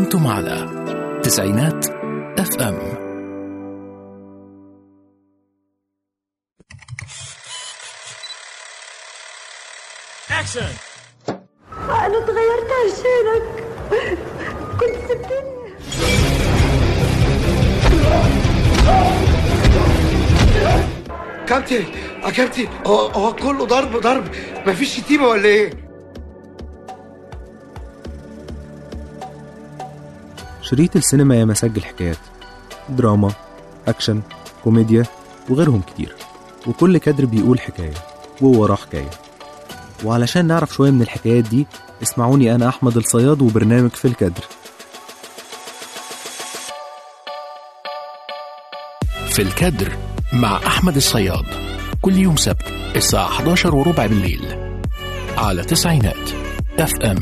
أنتم على تسعينات اف ام اكشن أنا اتغيرت عشانك كنت سبتني كابتن يا كابتن هو هو كله ضرب ضرب مفيش شتيمه ولا ايه؟ شريط السينما يا مسجل حكايات دراما أكشن كوميديا وغيرهم كتير وكل كادر بيقول حكاية ووراه حكاية وعلشان نعرف شوية من الحكايات دي اسمعوني أنا أحمد الصياد وبرنامج في الكادر في الكادر مع أحمد الصياد كل يوم سبت الساعة 11 وربع بالليل على تسعينات اف ام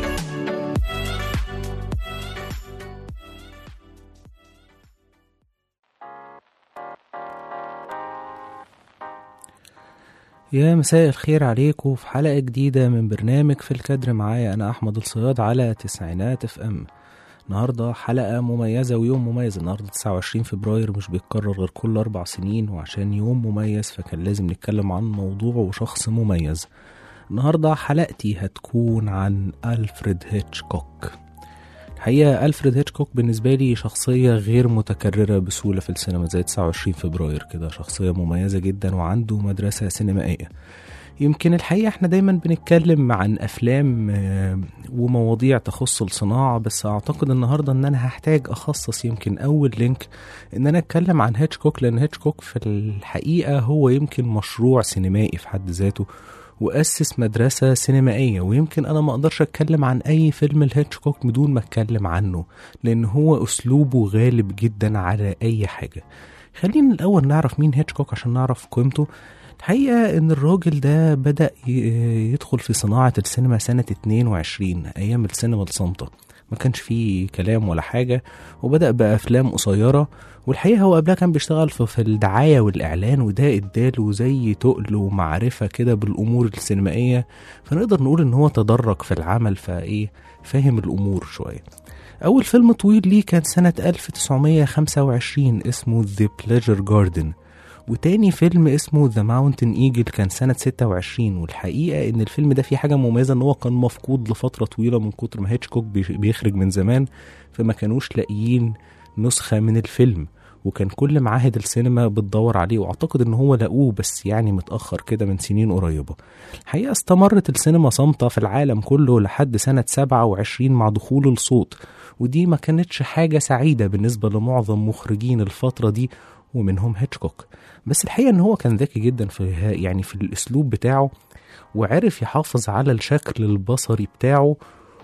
يا مساء الخير عليكم في حلقة جديدة من برنامج في الكادر معايا أنا أحمد الصياد على تسعينات اف ام النهاردة حلقة مميزة ويوم مميز النهاردة 29 فبراير مش بيتكرر غير كل أربع سنين وعشان يوم مميز فكان لازم نتكلم عن موضوع وشخص مميز النهاردة حلقتي هتكون عن ألفريد هيتشكوك الحقيقة ألفريد هيتشكوك بالنسبة لي شخصية غير متكررة بسهولة في السينما زي 29 فبراير كده شخصية مميزة جدا وعنده مدرسة سينمائية يمكن الحقيقة احنا دايما بنتكلم عن أفلام آه، ومواضيع تخص الصناعة بس أعتقد النهاردة إن أنا هحتاج أخصص يمكن أول لينك إن أنا أتكلم عن هيتشكوك لأن هيتشكوك في الحقيقة هو يمكن مشروع سينمائي في حد ذاته وأسس مدرسة سينمائية ويمكن أنا ما أقدرش أتكلم عن أي فيلم لهيتشكوك بدون ما أتكلم عنه لأن هو أسلوبه غالب جدا على أي حاجة خلينا الأول نعرف مين هيتشكوك عشان نعرف قيمته الحقيقة إن الراجل ده بدأ ي- يدخل في صناعة السينما سنة 22 أيام السينما الصامتة ما كانش فيه كلام ولا حاجة وبدأ بأفلام قصيرة والحقيقة هو قبلها كان بيشتغل في, في الدعاية والإعلان وده اداله زي تقل ومعرفة كده بالأمور السينمائية فنقدر نقول إن هو تدرج في العمل فإيه فاهم الأمور شوية أول فيلم طويل ليه كان سنة 1925 اسمه The Pleasure Garden وتاني فيلم اسمه ذا ماونتن ايجل كان سنة 26 والحقيقة ان الفيلم ده فيه حاجة مميزة ان هو كان مفقود لفترة طويلة من كتر ما هيتشكوك بيخ- بيخرج من زمان فما كانوش لاقيين نسخة من الفيلم وكان كل معاهد السينما بتدور عليه واعتقد ان هو لقوه بس يعني متأخر كده من سنين قريبة الحقيقة استمرت السينما صامتة في العالم كله لحد سنة 27 مع دخول الصوت ودي ما كانتش حاجة سعيدة بالنسبة لمعظم مخرجين الفترة دي ومنهم هيتشكوك بس الحقيقة ان هو كان ذكي جدا في ها- يعني في الاسلوب بتاعه وعرف يحافظ على الشكل البصري بتاعه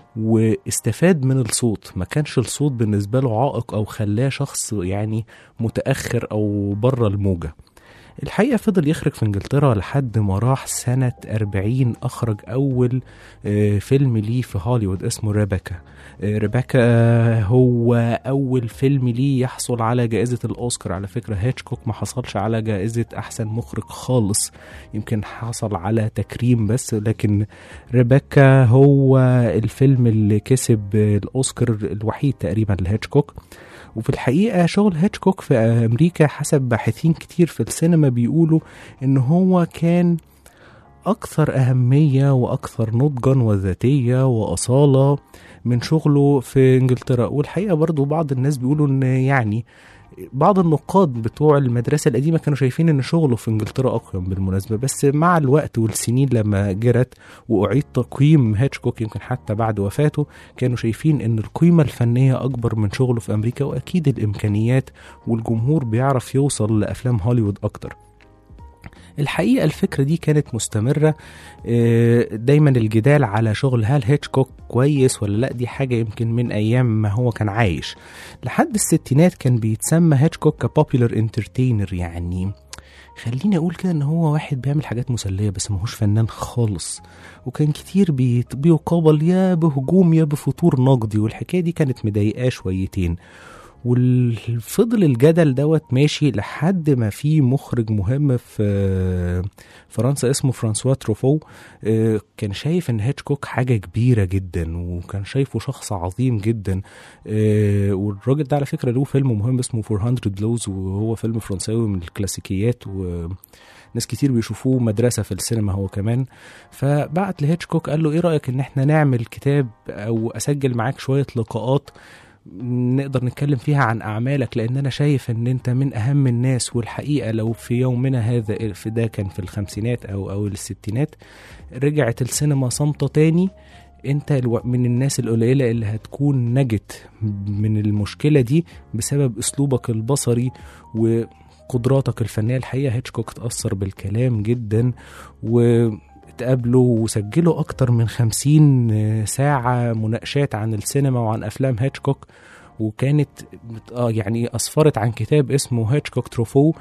واستفاد من الصوت ما كانش الصوت بالنسبة له عائق او خلاه شخص يعني متأخر او بره الموجة الحقيقة فضل يخرج في انجلترا لحد ما راح سنة 40 اخرج اول آه، فيلم ليه في هوليوود اسمه ريبيكا آه، ريبيكا آه، هو اول فيلم ليه يحصل على جائزة الاوسكار على فكرة هيتشكوك ما حصلش على جائزة احسن مخرج خالص يمكن حصل على تكريم بس لكن ريبيكا هو الفيلم اللي كسب الاوسكار الوحيد تقريبا لهيتشكوك وفي الحقيقة شغل هيتشكوك في أمريكا حسب باحثين كتير في السينما بيقولوا إن هو كان أكثر أهمية وأكثر نضجا وذاتية وأصالة من شغله في إنجلترا والحقيقة برضو بعض الناس بيقولوا إن يعني بعض النقاد بتوع المدرسة القديمة كانوا شايفين إن شغله في إنجلترا أقيم بالمناسبة بس مع الوقت والسنين لما جرت وأعيد تقييم هيتشكوك يمكن حتى بعد وفاته كانوا شايفين إن القيمة الفنية أكبر من شغله في أمريكا وأكيد الإمكانيات والجمهور بيعرف يوصل لأفلام هوليوود أكتر الحقيقة الفكرة دي كانت مستمرة آه، دايما الجدال على شغل هل هيتشكوك كويس ولا لا دي حاجة يمكن من أيام ما هو كان عايش لحد الستينات كان بيتسمى هيتشكوك كبوبيلر انترتينر يعني خليني اقول كده ان هو واحد بيعمل حاجات مسليه بس ماهوش فنان خالص وكان كتير بيت- بيقابل يا بهجوم يا بفتور نقدي والحكايه دي كانت مضايقاه شويتين وفضل الجدل دوت ماشي لحد ما في مخرج مهم في فرنسا اسمه فرانسوا تروفو آه، كان شايف ان هيتشكوك حاجه كبيره جدا وكان شايفه شخص عظيم جدا آه، والراجل ده على فكره له فيلم مهم اسمه 400 بلوز وهو فيلم فرنساوي من الكلاسيكيات و ناس كتير بيشوفوه مدرسة في السينما هو كمان فبعت لهيتشكوك قال له ايه رأيك ان احنا نعمل كتاب او اسجل معاك شوية لقاءات نقدر نتكلم فيها عن أعمالك لأن أنا شايف إن أنت من أهم الناس والحقيقة لو في يومنا هذا في ده كان في الخمسينات أو أو الستينات رجعت السينما صامتة تاني أنت الو- من الناس القليلة اللي هتكون نجت من المشكلة دي بسبب أسلوبك البصري وقدراتك الفنية الحقيقة هيتشكوك اتأثر بالكلام جدا و اتقابلوا وسجلوا أكتر من خمسين ساعة مناقشات عن السينما وعن أفلام هيتشكوك وكانت آه يعني أسفرت عن كتاب اسمه هيتشكوك تروفو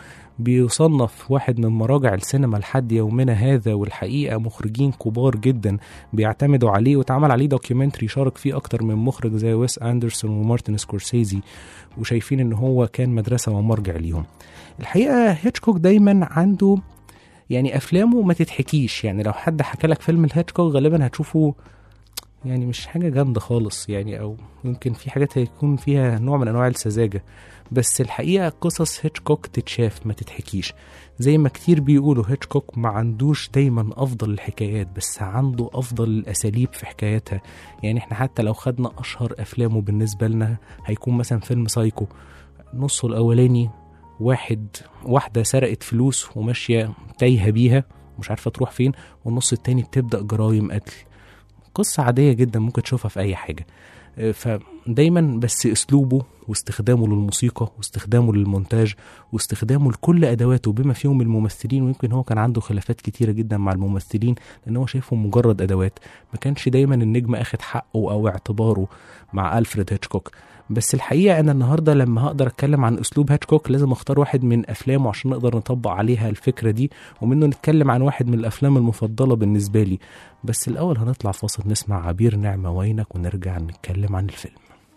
بيصنف واحد من مراجع السينما لحد يومنا هذا والحقيقة مخرجين كبار جدا بيعتمدوا عليه واتعمل عليه دوكيومنتري شارك فيه أكتر من مخرج زي ويس أندرسون ومارتن سكورسيزي وشايفين إن هو كان مدرسة ومرجع ليهم الحقيقة هيتشكوك دايما عنده يعني افلامه ما تتحكيش يعني لو حد حكى لك فيلم الهيتشكوك غالبا هتشوفه يعني مش حاجة جامدة خالص يعني أو يمكن في حاجات هيكون فيها نوع من أنواع السذاجة بس الحقيقة قصص هيتشكوك تتشاف ما تتحكيش زي ما كتير بيقولوا هيتشكوك ما عندوش دايما أفضل الحكايات بس عنده أفضل الأساليب في حكاياتها يعني احنا حتى لو خدنا أشهر أفلامه بالنسبة لنا هيكون مثلا فيلم سايكو نصه الأولاني واحد واحدة سرقت فلوس وماشية تايهة بيها ومش عارفة تروح فين والنص التاني بتبدأ جرايم قتل قصة عادية جدا ممكن تشوفها في أي حاجة آه، فدايما بس أسلوبه واستخدامه للموسيقى واستخدامه للمونتاج واستخدامه لكل أدواته بما فيهم الممثلين ويمكن هو كان عنده خلافات كتيرة جدا مع الممثلين لأن هو شايفهم مجرد أدوات ما كانش دايما النجم أخد حقه أو اعتباره مع ألفريد هيتشكوك بس الحقيقة أنا النهاردة لما هقدر أتكلم عن أسلوب هاتشكوك لازم أختار واحد من أفلامه عشان نقدر نطبق عليها الفكرة دي ومنه نتكلم عن واحد من الأفلام المفضلة بالنسبة لي بس الأول هنطلع فاصل نسمع عبير نعمة وينك ونرجع نتكلم عن الفيلم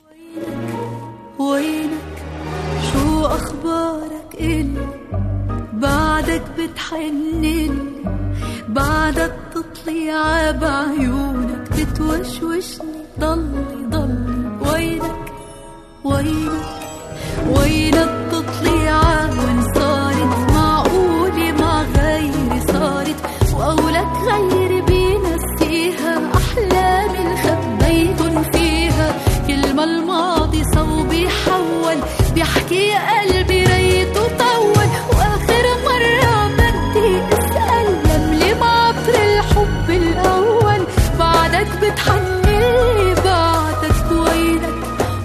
وينك شو أخبارك إلي بعدك بتحنلي بعدك تطلع بعيونك بتوشوشني ضلي ضلي وينك وينك وينك تطلع وين صارت معقولة مع غيري صارت وقولك غيري بينسيها أحلامي اللي خبيتن فيها كل ما الماضي صوبي حول بيحكي قلبي ريته طول وآخر مرة بدي أسأل لملي معطر الحب الأول بعدك بتحنلي بعدك وينك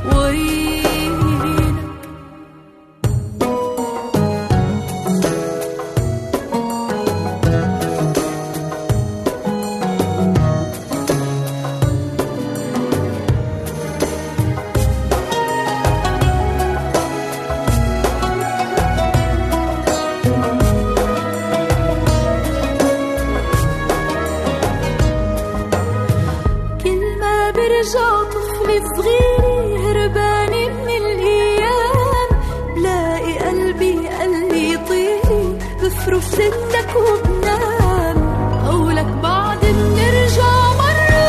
وينك كل ما برجع طفل صغير هربانة من الأيام بلاقي قلبي قلبي طيري بفرش ستك وبنام قولك بعد بنرجع مرة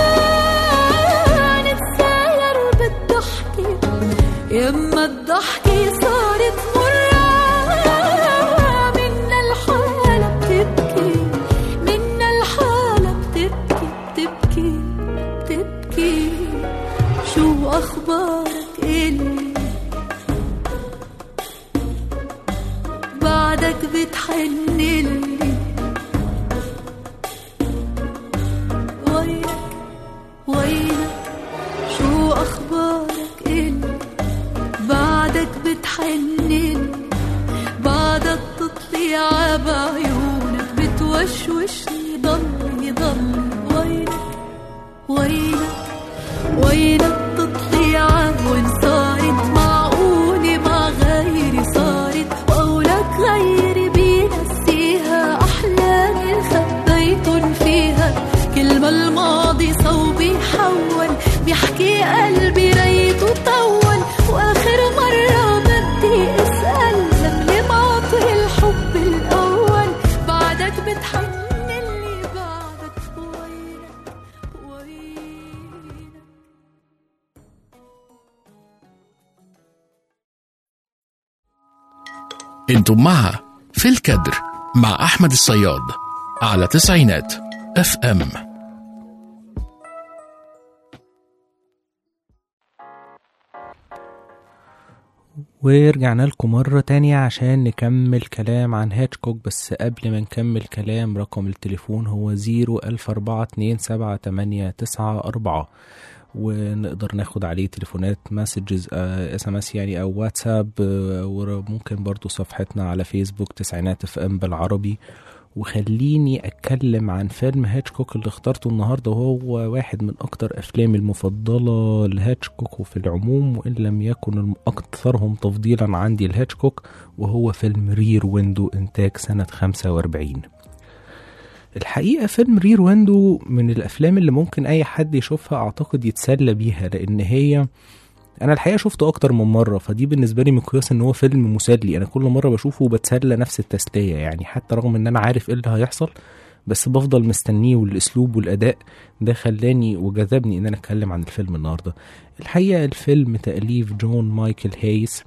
نتساير بالضحكة يما الضحكة صارت مرة منا الحالة بتبكي منا الحالة بتبكي بتبكي بتبكي شو أخبارك إلي بعدك بتحنلي وينك وينك شو أخبارك إلي بعدك بتحنلي بعدك تطلع بعيونك بتوشوشني ضلي ضلي وينك وينك وينك تطلع وين صارت معقولة مع غيري صارت وقولك غيري بينسيها أحلامي اللي خبيتن فيها كل ما الماضي صوبي حول بيحكي قلبي ريته طول وآخر مرة انتم مع في الكدر مع أحمد الصياد على تسعينات اف ام ورجعنا لكم مرة تانية عشان نكمل كلام عن هاتشكوك بس قبل ما نكمل كلام رقم التليفون هو زيرو ألف أربعة اتنين سبعة تمانية تسعة أربعة ونقدر ناخد عليه تليفونات مسجز اس ام اس يعني او واتساب آه، وممكن برضو صفحتنا على فيسبوك تسعينات اف ام بالعربي وخليني اتكلم عن فيلم هاتشكوك اللي اخترته النهارده وهو واحد من اكتر افلامي المفضله لهاتشكوك وفي العموم وان لم يكن الم- اكثرهم تفضيلا عندي لهاتشكوك وهو فيلم رير ويندو انتاج سنه 45 الحقيقه فيلم رير ويندو من الافلام اللي ممكن اي حد يشوفها اعتقد يتسلى بيها لان هي انا الحقيقه شفته اكتر من مره فدي بالنسبه لي مقياس ان هو فيلم مسلي انا كل مره بشوفه بتسلى نفس التسليه يعني حتى رغم ان انا عارف ايه اللي هيحصل بس بفضل مستنيه والاسلوب والاداء ده خلاني وجذبني ان انا اتكلم عن الفيلم النهارده الحقيقه الفيلم تاليف جون مايكل هايس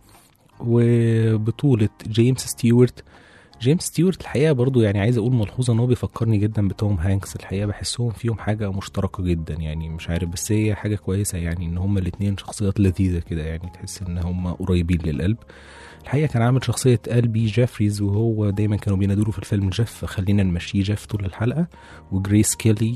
وبطوله جيمس ستيوارت جيمس ستيوارت الحقيقه برضو يعني عايز اقول ملحوظه ان هو بيفكرني جدا بتوم هانكس الحقيقه بحسهم فيهم حاجه مشتركه جدا يعني مش عارف بس هي حاجه كويسه يعني ان هما الاتنين شخصيات لذيذه كده يعني تحس ان هما قريبين للقلب الحقيقه كان عامل شخصيه البي جيفريز وهو دايما كانوا بينادوله في الفيلم جيف فخلينا نمشيه جيف طول الحلقه وجريس كيلي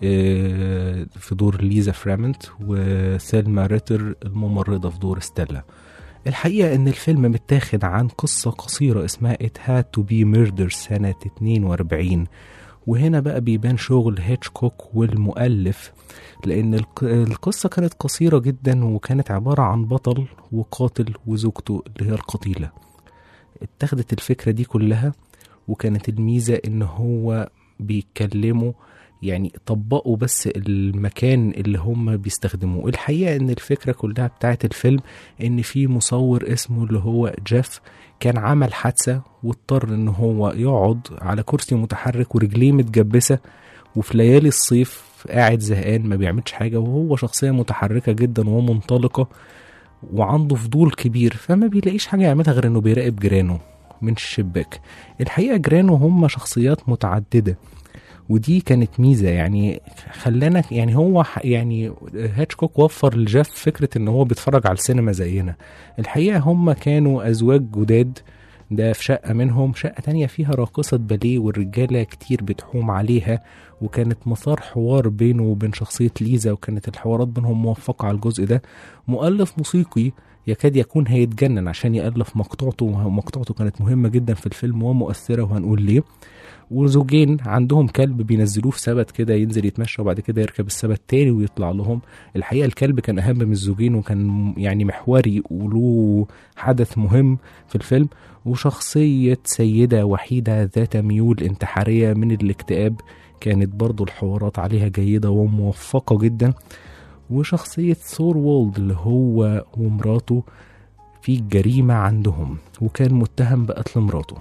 آه، في دور ليزا فرامنت وسيلما ريتر الممرضه في دور ستيلا الحقيقة إن الفيلم متاخد عن قصة قصيرة اسمها It Had to Be Murder سنة 42 وهنا بقى بيبان شغل هيتشكوك والمؤلف لأن الق- القصة كانت قصيرة جدا وكانت عبارة عن بطل وقاتل وزوجته اللي هي القتيلة اتخذت الفكرة دي كلها وكانت الميزة إن هو بيتكلموا يعني طبقوا بس المكان اللي هم بيستخدموه الحقيقة إن الفكرة كلها بتاعت الفيلم ان في مصور اسمه اللي هو جيف كان عمل حادثة واضطر ان هو يقعد على كرسي متحرك ورجليه متجبسة وفي ليالي الصيف قاعد زهقان ما بيعملش حاجة وهو شخصية متحركة جدا ومنطلقة وعنده فضول كبير فما بيلاقيش حاجة يعملها غير انه بيراقب جيرانه من الشباك الحقيقة جيرانه هم شخصيات متعددة ودي كانت ميزه يعني خلانا يعني هو ح- يعني هاتشكوك وفر لجاف فكره ان هو بيتفرج على السينما زينا الحقيقه هم كانوا ازواج جداد ده في شقة منهم شقة تانية فيها راقصة باليه والرجالة كتير بتحوم عليها وكانت مثار حوار بينه وبين شخصية ليزا وكانت الحوارات بينهم موفقة على الجزء ده مؤلف موسيقي يكاد يكون هيتجنن عشان يألف مقطوعته ومقطوعته كانت مهمة جدا في الفيلم ومؤثرة وهنقول ليه وزوجين عندهم كلب بينزلوه في سبت كده ينزل يتمشى وبعد كده يركب السبت تاني ويطلع لهم الحقيقه الكلب كان اهم من الزوجين وكان يعني محوري وله حدث مهم في الفيلم وشخصيه سيده وحيده ذات ميول انتحاريه من الاكتئاب كانت برضو الحوارات عليها جيده وموفقه جدا وشخصيه ثور وولد اللي هو ومراته في جريمه عندهم وكان متهم بقتل مراته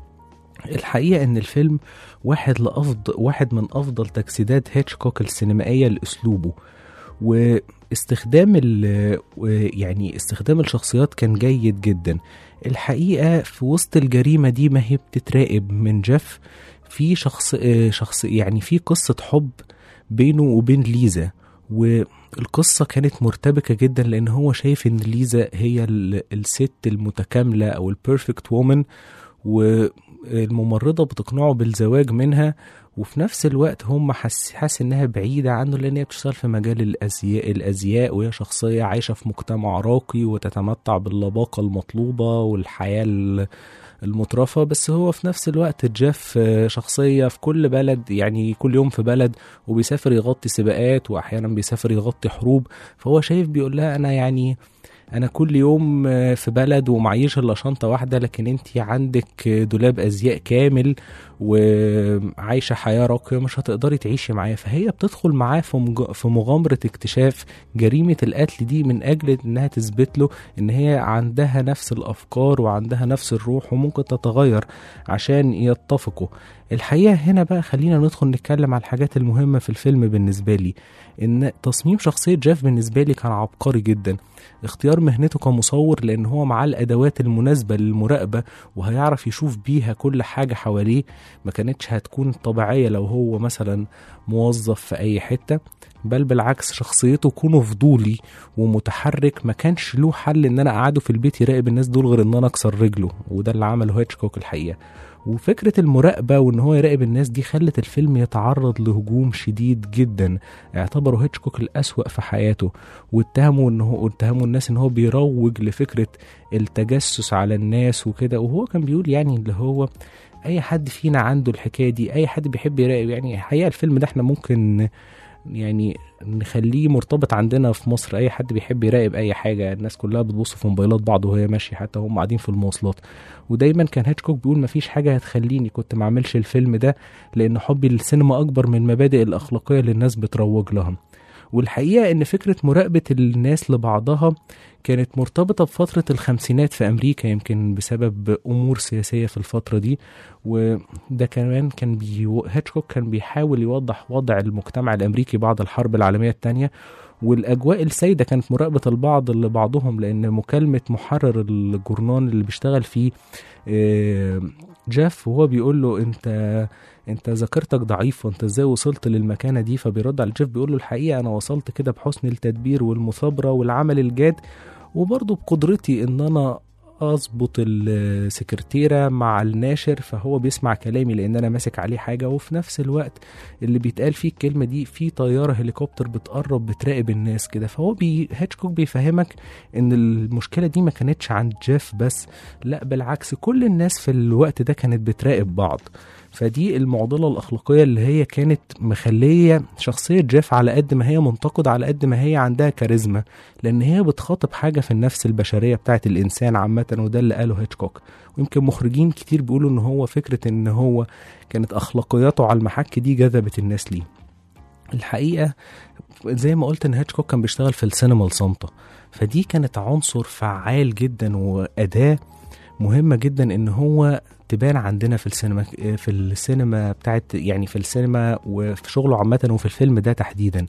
الحقيقة إن الفيلم واحد لأفضل واحد من أفضل تجسيدات هيتشكوك السينمائية لأسلوبه واستخدام ال يعني استخدام الشخصيات كان جيد جدا الحقيقة في وسط الجريمة دي ما هي بتتراقب من جيف في شخص آه، شخص يعني في قصة حب بينه وبين ليزا والقصة كانت مرتبكة جدا لأن هو شايف إن ليزا هي ال- الست المتكاملة أو البيرفكت وومن والممرضة بتقنعه بالزواج منها وفي نفس الوقت هم حس حاسس انها بعيدة عنه لان هي بتشتغل في مجال الازياء الازياء وهي شخصية عايشة في مجتمع راقي وتتمتع باللباقة المطلوبة والحياة ال- المترفة بس هو في نفس الوقت جيف آه، شخصية في كل بلد يعني كل يوم في بلد وبيسافر يغطي سباقات واحيانا بيسافر يغطي حروب فهو شايف بيقول لها انا يعني انا كل يوم آه، في بلد ومعيش الا شنطه واحده لكن انت عندك آه، دولاب ازياء كامل وعايشه حياه راقيه مش هتقدري تعيشي معاه فهي بتدخل معاه في مج- في مغامره اكتشاف جريمه القتل دي من اجل انها تثبت له ان هي عندها نفس الافكار وعندها نفس الروح وممكن تتغير عشان يتفقوا الحقيقه هنا بقى خلينا ندخل نتكلم على الحاجات المهمه في الفيلم بالنسبه لي ان تصميم شخصيه جيف بالنسبه لي كان عبقري جدا اختيار مهنته كمصور لان هو معاه الادوات المناسبه للمراقبه وهيعرف يشوف بيها كل حاجه حواليه ما كانتش هتكون طبيعيه لو هو مثلا موظف في اي حته بل بالعكس شخصيته كونه فضولي ومتحرك ما كانش له حل ان انا اقعده في البيت يراقب الناس دول غير ان انا اكسر رجله وده اللي عمله هيتشكوك الحقيقه وفكرة المراقبة وإن هو يراقب الناس دي خلت الفيلم يتعرض لهجوم شديد جدا اعتبره هيتشكوك الأسوأ في حياته واتهموا إن هو اتهموا الناس إن هو بيروج لفكرة التجسس على الناس وكده وهو كان بيقول يعني اللي هو أي حد فينا عنده الحكاية دي أي حد بيحب يراقب يعني الحقيقة الفيلم ده احنا ممكن يعني نخليه مرتبط عندنا في مصر اي حد بيحب يراقب اي حاجه الناس كلها بتبص في موبايلات بعض وهي ماشيه حتى هم قاعدين في المواصلات ودايما كان هيتشكوك بيقول مفيش حاجه هتخليني كنت ما اعملش الفيلم ده لان حبي للسينما اكبر من المبادئ الاخلاقيه اللي الناس بتروج لها والحقيقه ان فكره مراقبه الناس لبعضها كانت مرتبطة بفترة الخمسينات في أمريكا يمكن بسبب أمور سياسية في الفترة دي وده كمان كان بي... هيتشكوك كان بيحاول يوضح وضع المجتمع الأمريكي بعد الحرب العالمية الثانية والأجواء السائدة كانت مراقبة البعض لبعضهم لأن مكالمة محرر الجورنان اللي بيشتغل فيه آه، جاف وهو بيقول له أنت انت ذاكرتك ضعيفه انت ازاي وصلت للمكانه دي فبيرد على جيف بيقول له الحقيقه انا وصلت كده بحسن التدبير والمثابره والعمل الجاد وبرضه بقدرتي ان انا اظبط السكرتيره مع الناشر فهو بيسمع كلامي لان انا ماسك عليه حاجه وفي نفس الوقت اللي بيتقال فيه الكلمه دي في طياره هليكوبتر بتقرب بتراقب الناس كده فهو بي هيتشكوك بيفهمك ان المشكله دي ما كانتش عند جيف بس لا بالعكس كل الناس في الوقت ده كانت بتراقب بعض فدي المعضله الاخلاقيه اللي هي كانت مخليه شخصيه جيف على قد ما هي منتقده على قد ما هي عندها كاريزما لان هي بتخاطب حاجه في النفس البشريه بتاعت الانسان عامه وده اللي قاله هيتشكوك ويمكن مخرجين كتير بيقولوا ان هو فكره ان هو كانت اخلاقياته على المحك دي جذبت الناس ليه الحقيقه زي ما قلت ان هيتشكوك كان بيشتغل في السينما الصامته فدي كانت عنصر فعال جدا واداه مهمه جدا ان هو تبان عندنا في السينما في السينما بتاعت يعني في السينما وفي شغله عامة وفي الفيلم ده تحديدا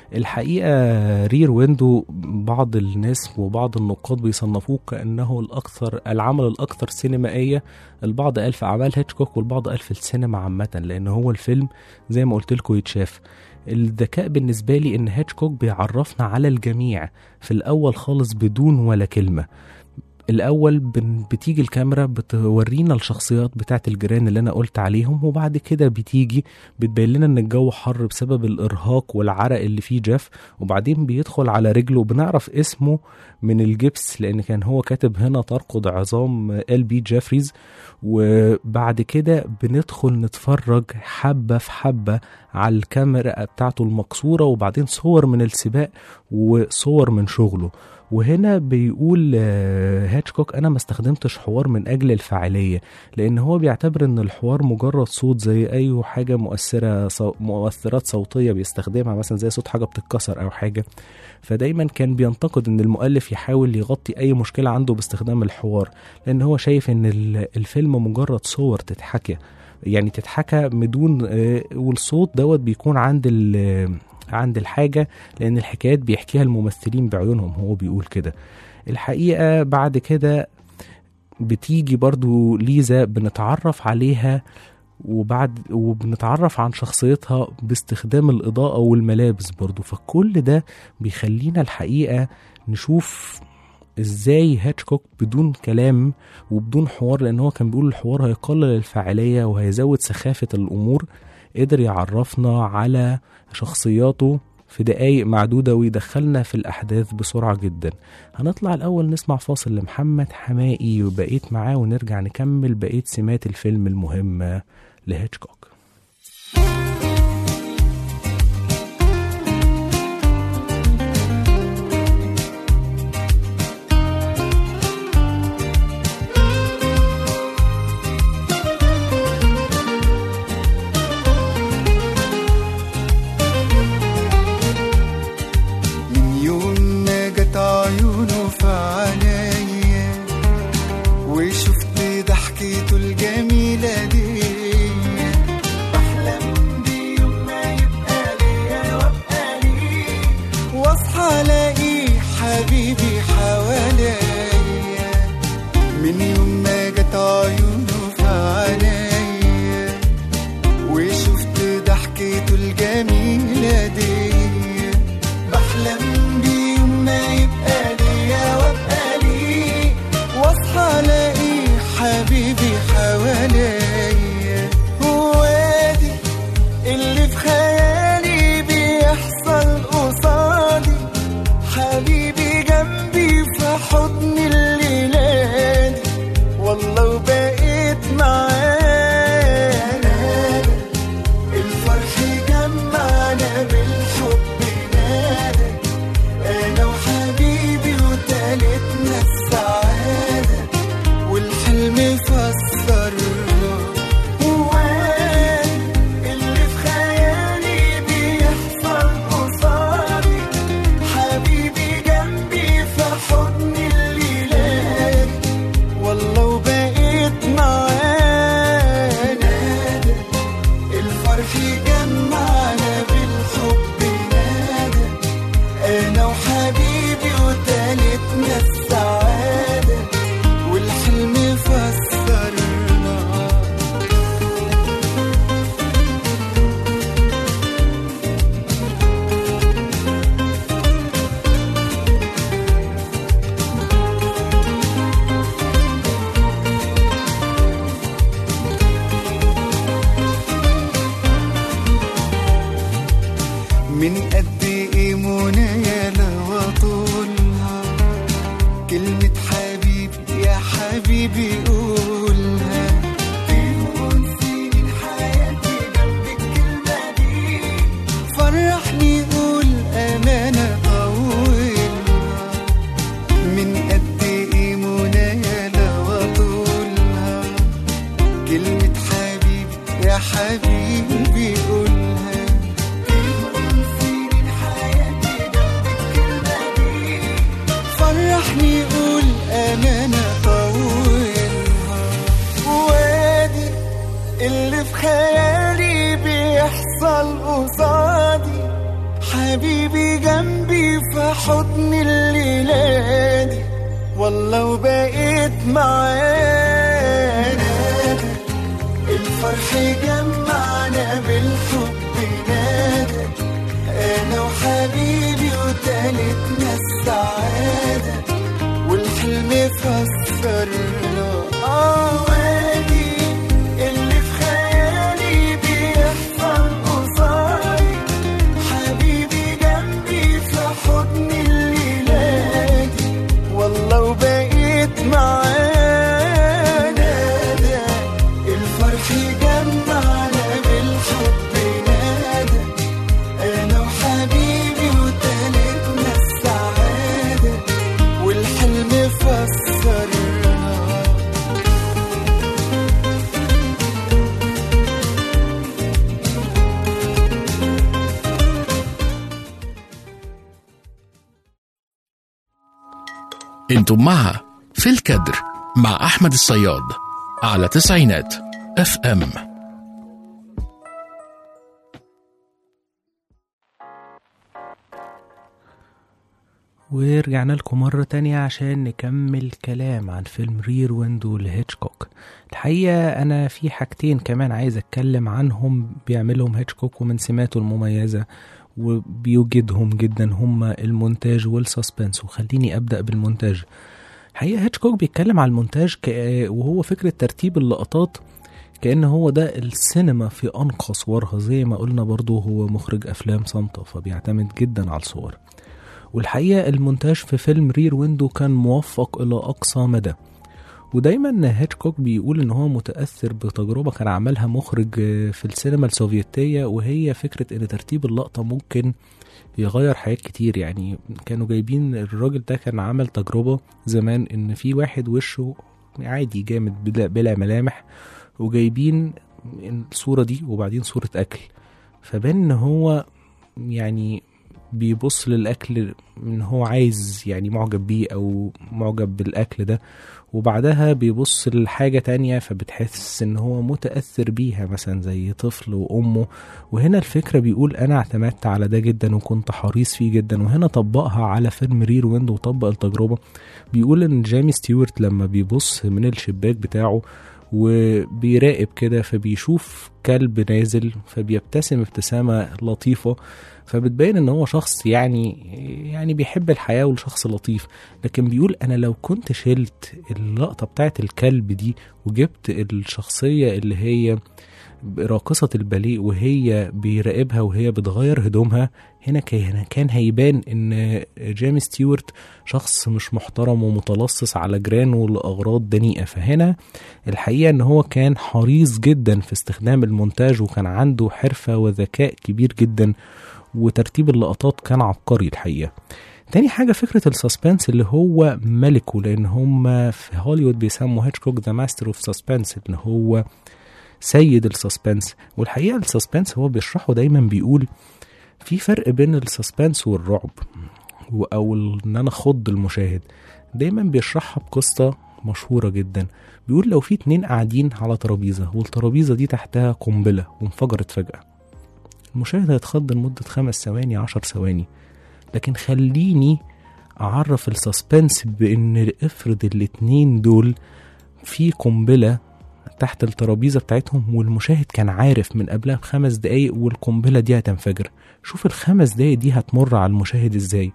الحقيقة رير ويندو بعض الناس وبعض النقاد بيصنفوه كأنه الأكثر العمل الأكثر سينمائية البعض قال في أعمال هيتشكوك والبعض قال في السينما عامة لأن هو الفيلم زي ما قلت لكم يتشاف الذكاء بالنسبة لي إن هيتشكوك بيعرفنا على الجميع في الأول خالص بدون ولا كلمة الاول بن- بتيجي الكاميرا بتورينا الشخصيات بتاعت الجيران اللي انا قلت عليهم وبعد كده بتيجي بتبين لنا ان الجو حر بسبب الارهاق والعرق اللي فيه جاف وبعدين بيدخل على رجله وبنعرف اسمه من الجبس لان كان هو كاتب هنا ترقد عظام ال بي جيفريز وبعد كده بندخل نتفرج حبة في حبة على الكاميرا بتاعته المكسورة وبعدين صور من السباق وصور من شغله وهنا بيقول آه، هيتشكوك انا ما استخدمتش حوار من اجل الفاعليه لان هو بيعتبر ان الحوار مجرد صوت زي اي حاجه مؤثره صو... مؤثرات صوتيه بيستخدمها مثلا زي صوت حاجه بتتكسر او حاجه فدايما كان بينتقد ان المؤلف يحاول يغطي اي مشكله عنده باستخدام الحوار لان هو شايف ان ال- الفيلم مجرد صور تتحكى يعني تتحكى بدون آه، والصوت دوت بيكون عند ال عند الحاجه لان الحكايات بيحكيها الممثلين بعيونهم هو بيقول كده الحقيقه بعد كده بتيجي برضو ليزا بنتعرف عليها وبعد وبنتعرف عن شخصيتها باستخدام الإضاءة والملابس برضو فكل ده بيخلينا الحقيقة نشوف ازاي هاتشكوك بدون كلام وبدون حوار لان هو كان بيقول الحوار هيقلل الفاعلية وهيزود سخافة الامور قدر يعرفنا على شخصياته في دقايق معدودة ويدخلنا في الأحداث بسرعة جدا هنطلع الأول نسمع فاصل لمحمد حمائي وبقيت معاه ونرجع نكمل بقية سمات الفيلم المهمة لهيتشكوك من يوم ما جت عيونه في عينيا وشفت ضحكته الجميلة دي بحلم بيوم ما يبقى ليا وابقى ليه واصحى الاقي حبيبي حواليا حواليا من يوم ما جت عيونه في عينيا وشفت ضحكته الجميلة دي بحلم بيوم ما يبقى ليا وابقى ليه واصحى الاقي حبيبي حواليا هو دي اللي في خيالي بيحصل قصادي حبيبي جنبي في حضن الليلة دي والله وبقيت معانا الفرح جمعنا بالحب نادى انا وحبيبي وتالتنا السعادة والحلم فسرنا وين اللي في خيالي بيحصل قصادي حبيبي جنبي في حضن الليلات والله وبقيت معانا الفرح جمعنا بالحب نادى انا وحبيبي وتالتنا السعادة والحلم فسرنا من قد ايه منايا لو اطولها كلمة حبيبي يا حبيبي قولها تهون سنين حياتي جنب الكلمة دي فرحني قول أمانة طولها من قد ايه منايا لو اطولها كلمة حبيبي يا حبيبي قولها فرحني قول أمانة طولها وادي اللي في خيالي بيحصل قصادي حبيبي جنبي في حضن الليلة دي والله وبقيت معانا الفرح جمعنا بالحب نادى انا وحبيبي وتالتنا السعادة والحلم فسرنا اه وادي اللي في خيالي بيحصل قصادي حبيبي جنبي في حضن الليلة دي والله وبقيت معانا الفرح جمعنا بالحب نادى انا وحبيبي وتالتنا السعادة والحلم فسرنا انتم مع في الكدر مع احمد الصياد على تسعينات اف ام ورجعنا لكم مرة تانية عشان نكمل كلام عن فيلم رير ويندو لهيتشكوك الحقيقة أنا في حاجتين كمان عايز أتكلم عنهم بيعملهم هيتشكوك ومن سماته المميزة وبيوجدهم جدا هما المونتاج والسسبنس وخليني أبدأ بالمونتاج الحقيقة هيتشكوك بيتكلم على المونتاج ك... وهو فكرة ترتيب اللقطات كأن هو ده السينما في أنقى صورها زي ما قلنا برضو هو مخرج أفلام صامتة فبيعتمد جدا على الصور والحقيقة المونتاج في فيلم رير ويندو كان موفق إلى أقصى مدى ودايما هيتشكوك بيقول ان هو متاثر بتجربه كان عملها مخرج في السينما السوفيتيه وهي فكره ان ترتيب اللقطه ممكن يغير حاجات كتير يعني كانوا جايبين الراجل ده كان عمل تجربه زمان ان في واحد وشه عادي جامد بلا, بلا ملامح وجايبين الصوره دي وبعدين صوره اكل فبان ان هو يعني بيبص للأكل إن هو عايز يعني معجب بيه أو معجب بالأكل ده وبعدها بيبص لحاجة تانية فبتحس إن هو متأثر بيها مثلا زي طفل وأمه وهنا الفكرة بيقول أنا اعتمدت على ده جدا وكنت حريص فيه جدا وهنا طبقها على فيلم رير ويند وطبق التجربة بيقول إن جيمي ستيوارت لما بيبص من الشباك بتاعه وبيراقب كده فبيشوف كلب نازل فبيبتسم ابتسامة لطيفة فبتبين ان هو شخص يعني يعني بيحب الحياة وشخص لطيف لكن بيقول انا لو كنت شلت اللقطة بتاعت الكلب دي وجبت الشخصية اللي هي راقصة الباليه وهي بيراقبها وهي بتغير هدومها هنا كان كان هيبان ان جيمي ستيوارت شخص مش محترم ومتلصص على جيرانه لأغراض دنيئة فهنا الحقيقة ان هو كان حريص جدا في استخدام المونتاج وكان عنده حرفة وذكاء كبير جدا وترتيب اللقطات كان عبقري الحقيقة تاني حاجة فكرة السسبنس اللي هو ملكه لأن هم في هوليوود بيسموا هيتشكوك ذا ماستر اوف سسبنس إن هو سيد السسبنس والحقيقة السسبنس هو بيشرحه دايما بيقول في فرق بين السسبنس والرعب و- أو ال- إن أنا أخض المشاهد دايما بيشرحها بقصة مشهورة جدا بيقول لو في اتنين قاعدين على ترابيزة والترابيزة دي تحتها قنبلة وانفجرت فجأة المشاهد هيتخض لمدة خمس ثواني عشر ثواني لكن خليني أعرف السسبنس بإن افرض الاتنين دول في قنبلة تحت الترابيزة بتاعتهم والمشاهد كان عارف من قبلها بخمس دقايق والقنبلة دي هتنفجر شوف الخمس دقايق دي هتمر على المشاهد ازاي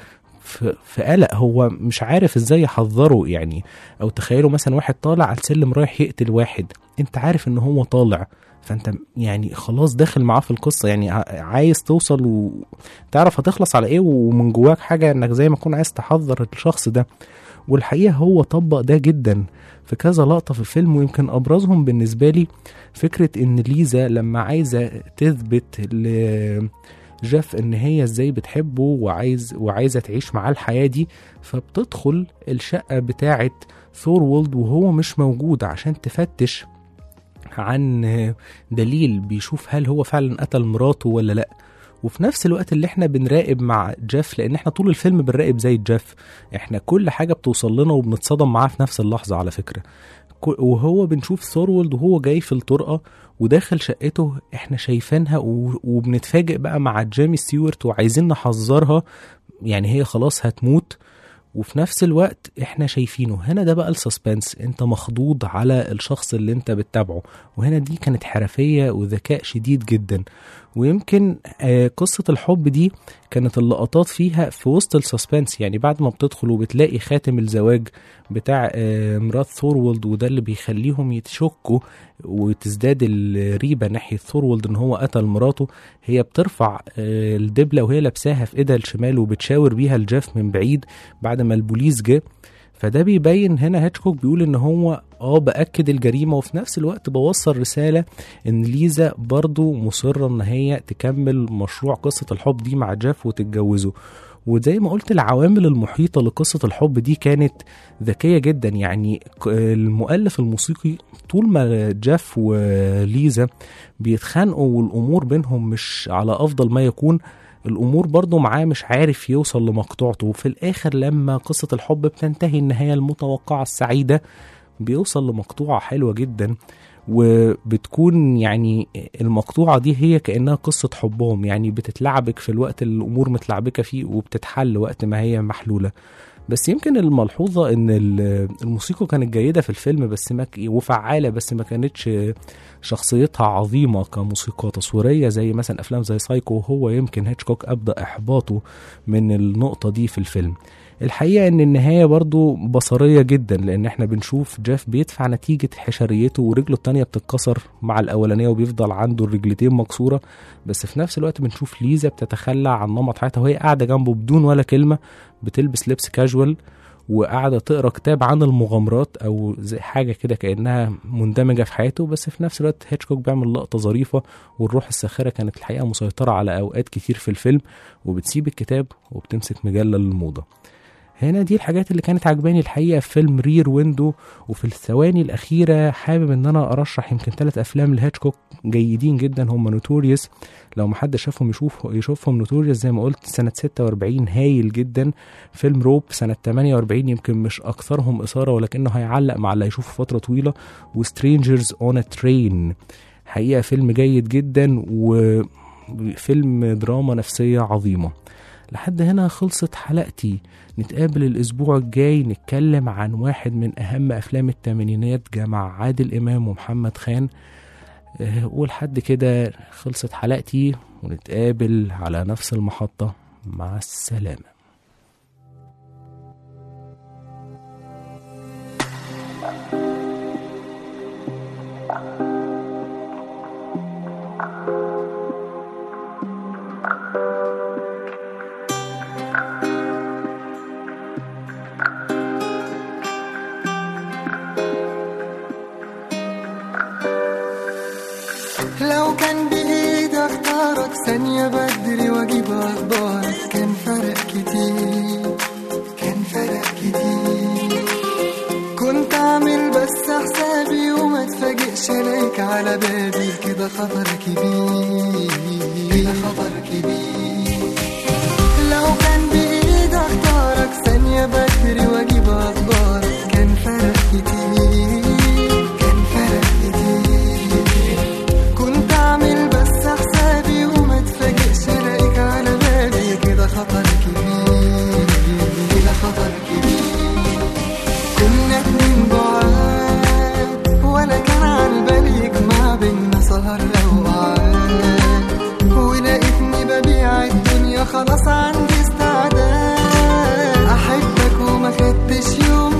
في في قلق هو مش عارف ازاي يحذره يعني او تخيلوا مثلا واحد طالع على السلم رايح يقتل واحد انت عارف ان هو طالع فانت يعني خلاص داخل معاه في القصه يعني ع- عايز توصل وتعرف هتخلص على ايه ومن جواك حاجه انك زي ما تكون عايز تحذر الشخص ده والحقيقه هو طبق ده جدا في كذا لقطه في الفيلم ويمكن ابرزهم بالنسبه لي فكره ان ليزا لما عايزه تثبت ل جاف ان هي ازاي بتحبه وعايز وعايزه تعيش معاه الحياه دي فبتدخل الشقه بتاعه ثورولد وهو مش موجود عشان تفتش عن دليل بيشوف هل هو فعلا قتل مراته ولا لا وفي نفس الوقت اللي احنا بنراقب مع جيف لان احنا طول الفيلم بنراقب زي جيف احنا كل حاجه بتوصل لنا وبنتصدم معاه في نفس اللحظه على فكره كل- وهو بنشوف ثورولد وهو جاي في الطرقه وداخل شقته احنا شايفينها و- وبنتفاجئ بقى مع جيمي ستيوارت وعايزين نحذرها يعني هي خلاص هتموت وفي نفس الوقت احنا شايفينه هنا ده بقى السسبنس انت مخضوض على الشخص اللي انت بتتابعه وهنا دي كانت حرفية وذكاء شديد جدا ويمكن آه، قصة الحب دي كانت اللقطات فيها في وسط السسبنس يعني بعد ما بتدخل وبتلاقي خاتم الزواج بتاع آه، مرات ثورولد وده اللي بيخليهم يتشكوا وتزداد الريبة ناحية ثورولد ان هو قتل مراته هي بترفع آه، الدبلة وهي لابساها في ايدها الشمال وبتشاور بيها الجاف من بعيد بعد ما البوليس جه فده بيبين هنا هيتشكوك بيقول ان هو اه باكد الجريمه وفي نفس الوقت بوصل رساله ان ليزا برضو مصره ان هي تكمل مشروع قصه الحب دي مع جاف وتتجوزه وزي ما قلت العوامل المحيطة لقصة الحب دي كانت ذكية جدا يعني ك- المؤلف الموسيقي طول ما جاف وليزا بيتخانقوا والأمور بينهم مش على أفضل ما يكون الأمور برضو معاه مش عارف يوصل لمقطوعته وفي الآخر لما قصة الحب بتنتهي النهاية المتوقعة السعيدة بيوصل لمقطوعة حلوة جدا وبتكون يعني المقطوعة دي هي كأنها قصة حبهم يعني بتتلعبك في الوقت اللي الأمور متلعبكة فيه وبتتحل وقت ما هي محلولة بس يمكن الملحوظة ان ال- الموسيقى كانت جيدة في الفيلم بس ما ك- وفعالة بس ما كانتش شخصيتها عظيمة كموسيقى تصويرية زي مثلا افلام زي سايكو هو يمكن هيتشكوك ابدأ احباطه من النقطة دي في الفيلم الحقيقة ان النهاية برضو بصرية جدا لان احنا بنشوف جاف بيدفع نتيجة حشريته ورجله التانية بتتكسر مع الاولانية وبيفضل عنده الرجلتين مكسورة بس في نفس الوقت بنشوف ليزا بتتخلى عن نمط حياتها وهي قاعدة جنبه بدون ولا كلمة بتلبس لبس كاجوال وقاعدة تقرا كتاب عن المغامرات او زي حاجة كده كأنها مندمجة في حياته بس في نفس الوقت هيتشكوك بيعمل لقطة ظريفة والروح الساخرة كانت الحقيقة مسيطرة على اوقات كتير في الفيلم وبتسيب الكتاب وبتمسك مجلة للموضة هنا دي الحاجات اللي كانت عجباني الحقيقه في فيلم رير ويندو وفي الثواني الاخيره حابب ان انا ارشح يمكن ثلاث افلام لهاتشكوك جيدين جدا هم نوتوريوس لو محدش شافهم يشوف يشوفهم نوتوريوس زي ما قلت سنه 46 هايل جدا فيلم روب سنه 48 يمكن مش اكثرهم اثاره ولكنه هيعلق مع اللي هيشوفه فتره طويله وسترينجرز اون ترين حقيقه فيلم جيد جدا وفيلم دراما نفسيه عظيمه لحد هنا خلصت حلقتي نتقابل الأسبوع الجاي نتكلم عن واحد من أهم أفلام الثمانينات جمع عادل إمام ومحمد خان آه، ولحد كده خلصت حلقتي ونتقابل على نفس المحطة مع السلامة لو كان بإيدي اختارك ثانية بدري واجيب اخبارك كان فرق كتير كان فرق كتير كنت اعمل بس حسابي وما اتفاجئش الاقيك على بابي كده خطر كبير كده خطر كبير لو كان بإيدي اختارك ثانية بدري واجيب اخبارك كان فرق كتير كان فرق كتير كنت اعمل بس حسابي وما اتفاجئش الاقيك على بالي كده خطر كبير كده خطر كبير كنا اتنين بعاد ولا كان على بالي يجمع بينا سهر اوقات ولقيتني ببيع الدنيا خلاص عندي استعداد احبك وما خدتش يوم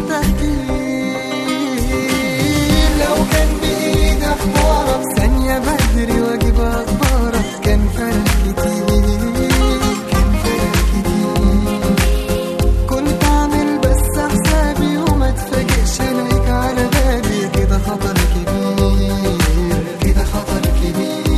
تهديد لو كان بايدي اخبارك ثانية بدري واجيب اخبارك كان فرق كتير كان فرق كتير كنت اعمل بس حسابي وما اتفاجئش الاقيك على بالي كده خطر كبير كده خطر كبير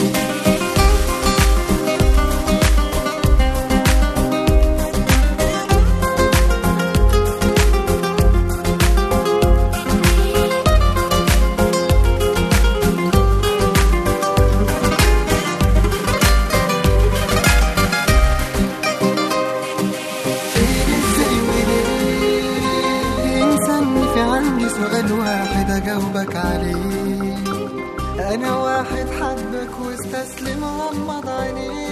فين ازاي وليه انساني في عندي سؤال واحد اجاوبك عليه انا واحد حبك واستسلم غمض عينيه